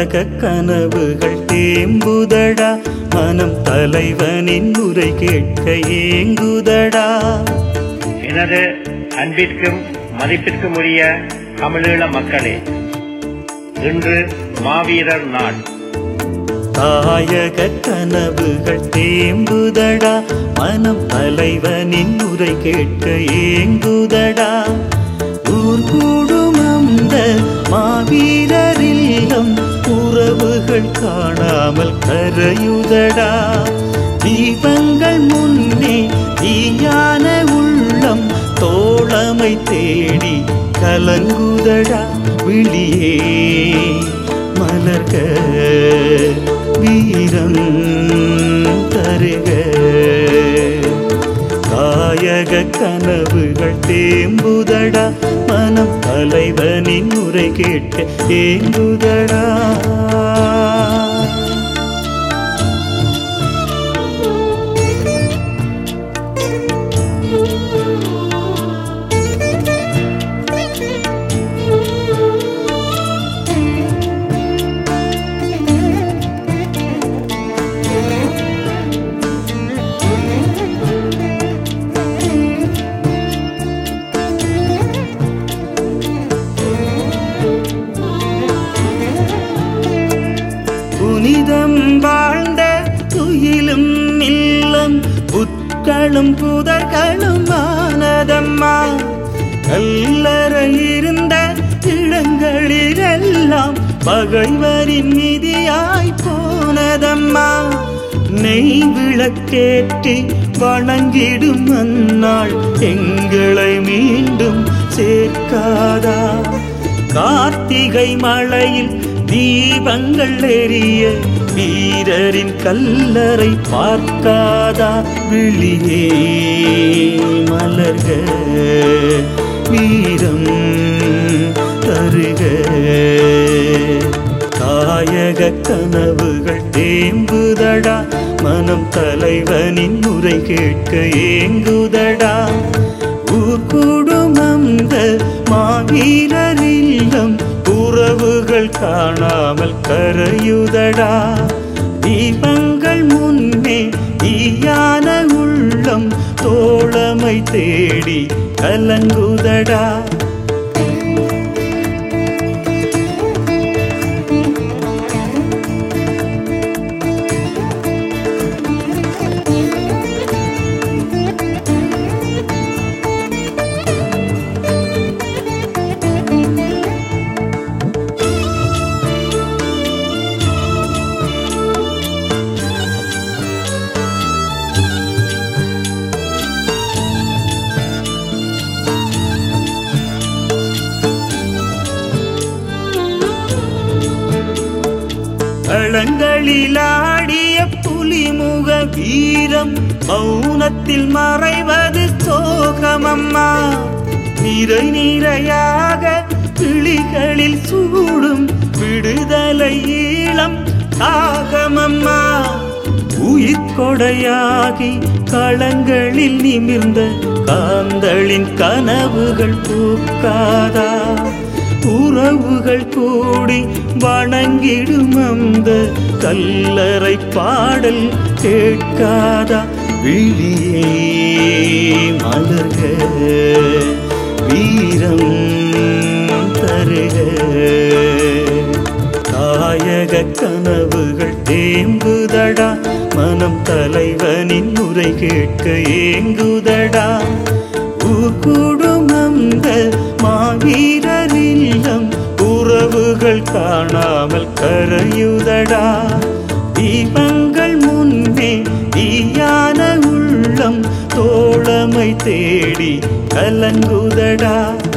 தாயக கனவுகள் தேம்புதடா மனம் தலைவனின் உரை கேட்க ஏங்குதடா எனது அன்பிற்கும் மதிப்பிற்கும் உரிய தமிழீழ மக்களே இன்று மாவீரர் நாள் தாயக கனவுகள் தேம்புதடா மனம் தலைவனின் உரை கேட்க ஏங்குதடா ஊர் கூடும் அந்த மாவீரர் இல்லம் உறவுகள் காணாமல் கரையுதடா தீபங்கள் முன்னே தீயான உள்ளம் தோழமை தேடி கலங்குதடா விழியே மலர்க வீரம் தருக தாயக கனவுகள் தேம்புதடா மனம் தலைவனின் உரை கேட்க ஏங்குதடா புனிதம் வாழ்ந்த துயிலும் இல்லம் புட்களும் புதர்களும் ஆனதம்மா கல்லறை இருந்த இடங்களிலெல்லாம் பகைவரின் நிதியாய் போனதம்மா நெய் விளக்கேற்றி வணங்கிடும் அந்நாள் எங்களை மீண்டும் சேர்க்காதா கார்த்திகை மழையில் தீபங்கள் எரிய வீரரின் கல்லறை பார்க்காதா விழியே மலர்க வீரம் தருக தாயக கனவுகள் தேம்புதடா மனம் தலைவனின் முறை கேட்க ஏங்குதடா ஊர் கூடும் அந்த மாவீரர் இல்லம் உறவுகள் காணாமல் கரையுதடா தீபங்கள் முன்னே தீயான உள்ளம் தோழமை தேடி கலங்குதடா களங்களிலாடிய புலிமுக வீரம் மௌனத்தில் மறைவது சோகமம்மா நிறை நிறையாக கிளிகளில் சூடும் விடுதலை ஈழம் தாகமம்மா உயிர்கொடையாகி களங்களில் நிமிர்ந்த காந்தளின் கனவுகள் பூக்காதா உறவுகள் கூடி வணங்கிடும் அந்த கல்லறை பாடல் கேட்காதா விழியே மலர்க வீரம் தருக தாயக கனவுகள் தேம்புதடா மனம் தலைவனின் முறை கேட்க ஏங்குதடா ஊர் கூடும் அந்த மாவீரர் இல்லம் உறவுகள் காணாமல் கரையுதடா தீபங்கள் முன்னே தீயான உள்ளம் தோழமை தேடி கலங்குதடா